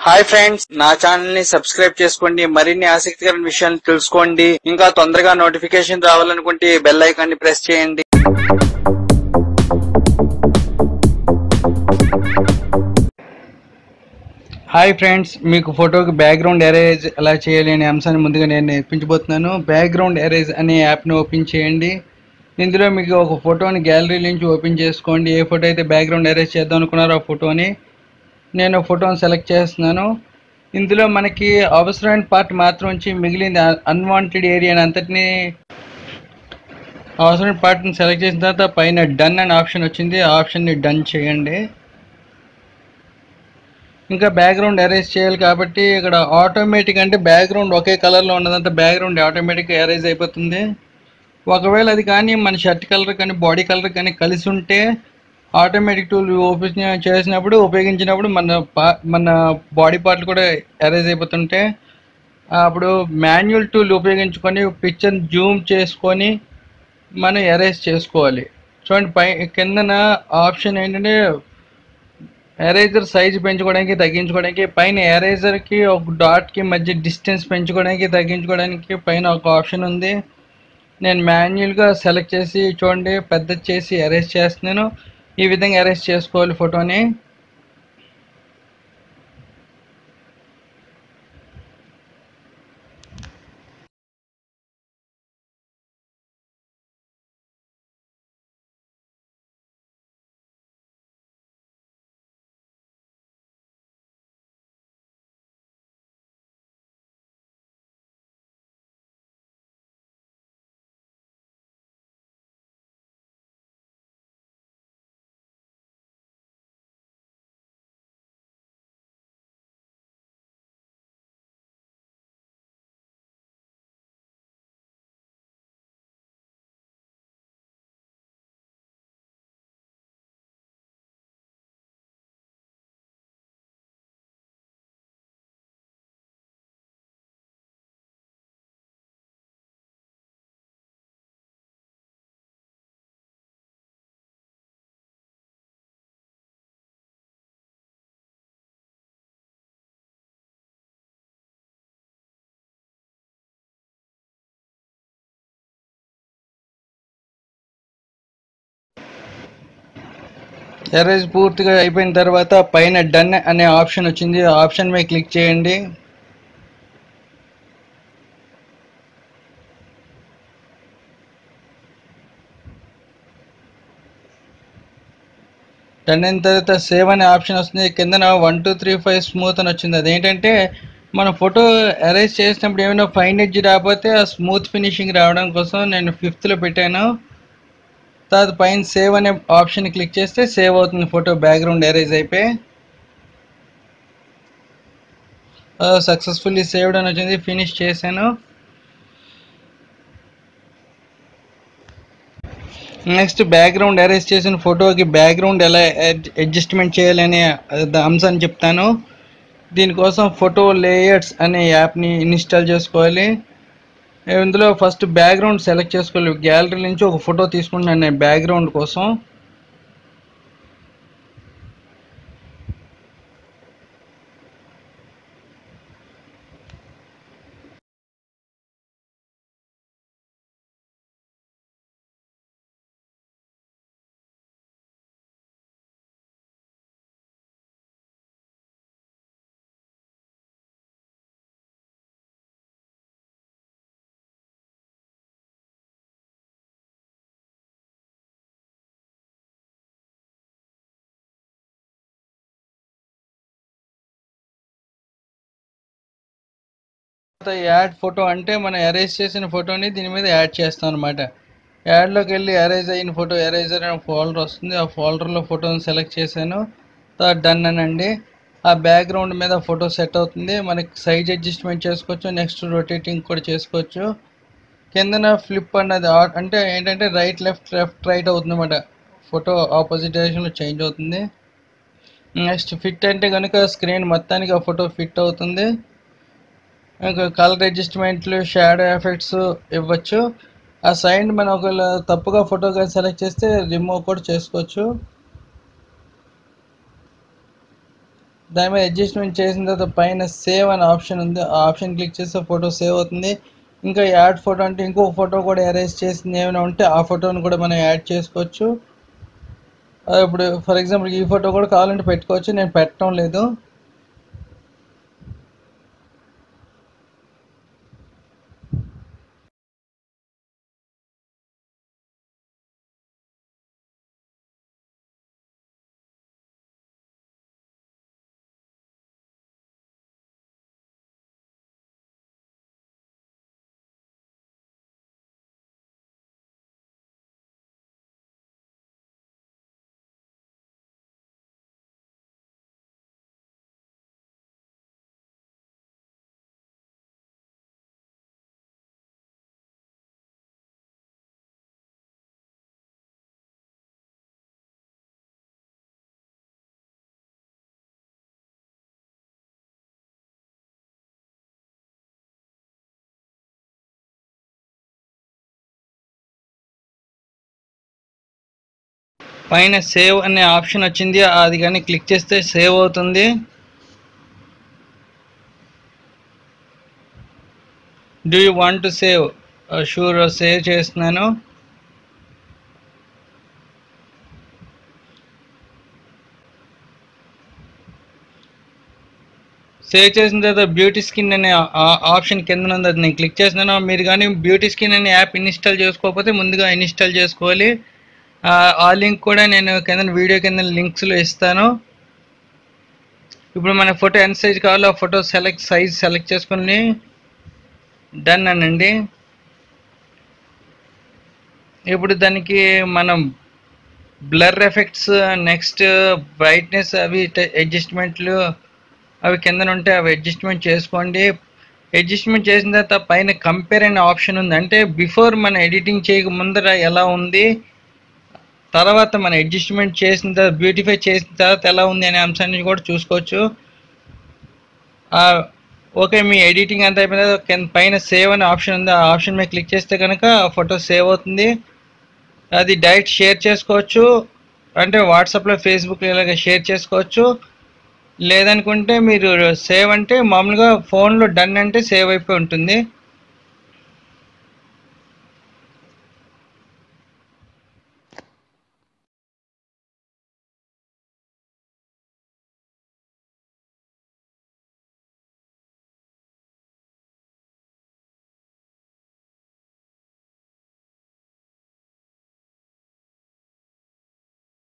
hi friends నా channel ని subscribe చేసుకోండి మరిన్ని ఆసక్తికరమైన విషయాలు తెలుసుకోండి ఇంకా తొందరగా నోటిఫికేషన్ రావాలనుకుంటే బెల్ ఐకాన్ ని ప్రెస్ చేయండి హాయ్ ఫ్రెండ్స్ మీకు ఫోటోకి బ్యాక్గ్రౌండ్ ఎరేజ్ ఎలా చేయాలి అనే అంశాన్ని ముందుగా నేను నేర్పించబోతున్నాను బ్యాక్గ్రౌండ్ ఎరేజ్ అనే యాప్ని ఓపెన్ చేయండి ఇందులో మీకు ఒక ఫోటోని గ్యాలరీ నుంచి ఓపెన్ చేసుకోండి ఏ ఫోటో అయితే బ్యాక్గ్రౌండ్ ఎరేజ్ చేద్దాం అనుకున్నారో ఆ ఫోటోని నేను ఫోటోని సెలెక్ట్ చేస్తున్నాను ఇందులో మనకి అవసరమైన పార్ట్ మాత్రం ఉంచి మిగిలింది అన్వాంటెడ్ ఏరియాని అంతటిని అవసరమైన పార్ట్ని సెలెక్ట్ చేసిన తర్వాత పైన డన్ అనే ఆప్షన్ వచ్చింది ఆ ఆప్షన్ని డన్ చేయండి ఇంకా బ్యాక్గ్రౌండ్ ఎరేజ్ చేయాలి కాబట్టి ఇక్కడ ఆటోమేటిక్ అంటే బ్యాక్గ్రౌండ్ ఒకే కలర్లో ఉన్నదంతా బ్యాక్గ్రౌండ్ ఆటోమేటిక్గా ఎరేజ్ అయిపోతుంది ఒకవేళ అది కానీ మన షర్ట్ కలర్ కానీ బాడీ కలర్ కానీ కలిసి ఉంటే ఆటోమేటిక్ టూల్ ఓపెన్ చేసినప్పుడు ఉపయోగించినప్పుడు మన పా- మన బాడీ పార్ట్లు కూడా ఎరేజ్ అయిపోతుంటే అప్పుడు మాన్యువల్ టూల్ ఉపయోగించుకొని పిక్చర్ జూమ్ చేసుకొని మనం ఎరేజ్ చేసుకోవాలి చూడండి పై కిందన ఆప్షన్ ఏంటంటే ఎరేజర్ సైజ్ పెంచుకోవడానికి తగ్గించుకోవడానికి పైన ఎరేజర్కి ఒక డాట్కి మధ్య డిస్టెన్స్ పెంచుకోవడానికి తగ్గించుకోవడానికి పైన ఒక ఆప్షన్ ఉంది నేను మాన్యువల్గా సెలెక్ట్ చేసి చూడండి పెద్ద చేసి ఎరేజ్ చేస్తున్నాను ఈ విధంగా ఎరేజ్ చేసుకోవాలి ఫోటోని ఎరేజ్ పూర్తిగా అయిపోయిన తర్వాత పైన డన్ అనే ఆప్షన్ వచ్చింది ఆ ఆప్షన్ మీద క్లిక్ చేయండి డన్ అయిన తర్వాత సేవ్ అనే ఆప్షన్ వస్తుంది కిందన one two three five smooth అని వచ్చింది అదేంటంటే మన ఫోటో అరేంజ్ చేసినప్పుడు ఏమైనా ఫైన్ ఎడ్జ్ రాకపోతే ఆ స్మూత్ ఫినిషింగ్ రావడం కోసం నేను ఫిఫ్త్లో పెట్టాను తర్వాత పైన సేవ్ అనే ఆప్షన్ క్లిక్ చేస్తే సేవ్ అవుతుంది ఫోటో బ్యాక్గ్రౌండ్ ఎరేజ్ అయిపోయి సక్సెస్ఫుల్లీ సేవ్డ్ అని వచ్చింది ఫినిష్ చేశాను నెక్స్ట్ బ్యాక్గ్రౌండ్ అరేంజ్ చేసిన ఫోటోకి బ్యాక్గ్రౌండ్ ఎలా అడ్జస్ట్మెంట్ చేయాలనే అంశాన్ని చెప్తాను దీనికోసం ఫోటో లేయర్స్ అనే యాప్ని ఇన్స్టాల్ చేసుకోవాలి ఇందులో ఫస్ట్ బ్యాక్గ్రౌండ్ సెలెక్ట్ చేసుకోవాలి గ్యాలరీ నుంచి ఒక ఫోటో తీసుకుంటున్నాను నేను బ్యాక్గ్రౌండ్ కోసం యాడ్ ఫోటో అంటే మనం అరేంజ్ చేసిన ఫోటోని దీని మీద యాడ్ చేస్తాం అనమాట యాడ్లోకి వెళ్ళి అరేంజ్ అయిన ఫోటో ఎరేజర్ అనే ఫోల్డర్ వస్తుంది ఆ ఫోల్డర్లో ఫోటోని సెలెక్ట్ చేశాను తర్వాత డన్ అనండి ఆ బ్యాక్గ్రౌండ్ మీద ఫోటో సెట్ అవుతుంది మనకి సైజ్ అడ్జస్ట్మెంట్ చేసుకోవచ్చు నెక్స్ట్ రొటేటింగ్ కూడా చేసుకోవచ్చు కిందన ఫ్లిప్ అన్నది ఆ- అంటే ఏంటంటే రైట్ లెఫ్ట్ లెఫ్ట్ రైట్ అవుతుంది అనమాట ఫోటో ఆపోజిట్ డైరెక్షన్లో చేంజ్ అవుతుంది నెక్స్ట్ ఫిట్ అంటే కనుక స్క్రీన్ మొత్తానికి ఆ ఫోటో ఫిట్ అవుతుంది ఇంకా కలర్ అడ్జస్ట్మెంట్లు షాడో ఎఫెక్ట్స్ ఇవ్వచ్చు ఆ సైడ్ మనం ఒకవేళ తప్పుగా ఫోటో సెలెక్ట్ చేస్తే రిమూవ్ కూడా చేసుకోవచ్చు దాని మీద అడ్జస్ట్మెంట్ చేసిన తర్వాత పైన సేవ్ అనే ఆప్షన్ ఉంది ఆ ఆప్షన్ క్లిక్ చేస్తే ఫోటో సేవ్ అవుతుంది ఇంకా యాడ్ ఫోటో అంటే ఇంకో ఫోటో కూడా అరేంజ్ చేసింది ఏమైనా ఉంటే ఆ ఫోటోని కూడా మనం యాడ్ చేసుకోవచ్చు ఆ, ఇప్పుడు ఫర్ ఎగ్జాంపుల్ ఈ ఫోటో కూడా కావాలంటే పెట్టుకోవచ్చు నేను పెట్టడం లేదు పైన సేవ్ అనే ఆప్షన్ వచ్చింది అది కానీ క్లిక్ చేస్తే సేవ్ అవుతుంది do you want to save sure save చేస్తున్నాను సేవ్ చేసిన తర్వాత బ్యూటీ స్కిన్ అనే ఆ- ఆప్షన్ కింద ఉంది అది నేను క్లిక్ చేస్తున్నాను మీరు కానీ బ్యూటీ స్కిన్ అనే యాప్ ఇన్స్టాల్ చేసుకోకపోతే ముందుగా ఇన్స్టాల్ చేసుకోవాలి ఆ ఆ లింక్ కూడా నేను కింద వీడియో కింద లింక్స్లో ఇస్తాను ఇప్పుడు మన ఫోటో ఎంత సైజ్ కావాలో ఆ ఫోటో సెలెక్ట్ సైజ్ సెలెక్ట్ చేసుకొని డన్ అనండి ఇప్పుడు దానికి మనం బ్లర్ ఎఫెక్ట్స్ నెక్స్ట్ బ్రైట్నెస్ అవి అడ్జస్ట్మెంట్లు అవి కింద ఉంటే అవి అడ్జస్ట్మెంట్ చేసుకోండి అడ్జస్ట్మెంట్ చేసిన తర్వాత పైన కంపేర్ అనే ఆప్షన్ ఉంది అంటే బిఫోర్ మన ఎడిటింగ్ చేయక ముందర ఎలా ఉంది తర్వాత మన అడ్జస్ట్మెంట్ చేసిన తర్వాత బ్యూటిఫై చేసిన తర్వాత ఎలా ఉంది అనే అంశాన్ని కూడా చూసుకోవచ్చు ఆ, ఓకే మీ ఎడిటింగ్ అంతా అయిపోయిన తర్వాత కింద పైన సేవ్ అనే ఆప్షన్ ఉంది ఆ ఆప్షన్ మీద క్లిక్ చేస్తే కనుక ఫోటో సేవ్ అవుతుంది అది డైరెక్ట్ షేర్ చేసుకోవచ్చు అంటే వాట్సాప్లో ఫేస్బుక్లో ఇలాగ షేర్ చేసుకోవచ్చు లేదనుకుంటే మీరు సేవ్ అంటే మామూలుగా ఫోన్లో డన్ అంటే సేవ్ అయిపోయి ఉంటుంది